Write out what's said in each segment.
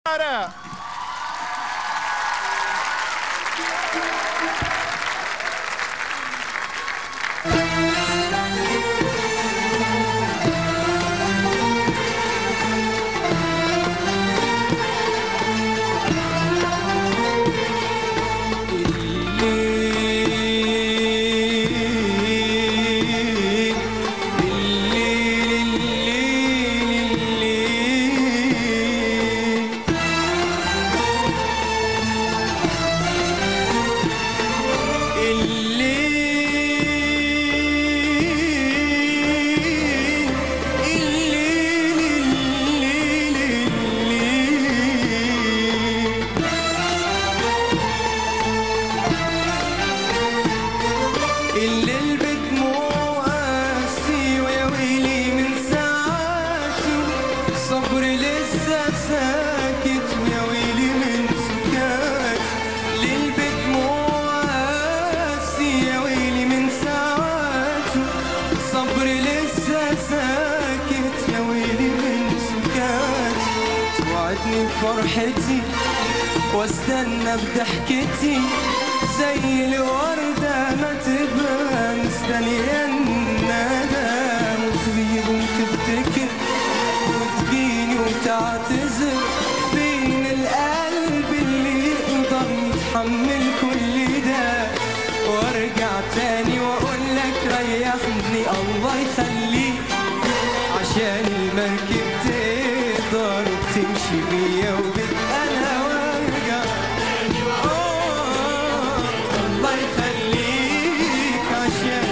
الليل بدموع قاسي ويا ويلي من ساعاته صبر لسه ساكت ويا ويلي من سكات الليل بدموع قاسي يا ويلي من ساعاته صبر لسه ساكت يا ويلي من سكات توعدني بفرحتي واستنى بضحكتي زي الوردة ما تبقى مستنية الندم وتغيب وتفتكر وتجيني وتعتذر فين القلب اللي يقدر يتحمل كل ده وارجع تاني واقول لك ريحني الله يخليك عشان المركب تقدر تمشي بيا وبك انا وارجع آه، الله يخليك عشان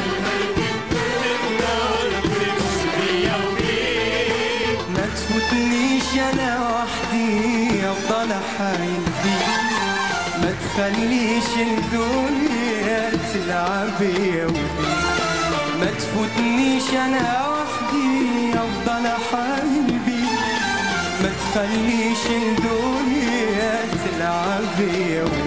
ما تفوتنيش انا وحدي افضل احايل بيك ما تخليش الدنيا تلعب بيا وبيك ما تفوتنيش انا وحدي افضل احايل بيك ما تخليش الدنيا تلعب بيا وبيك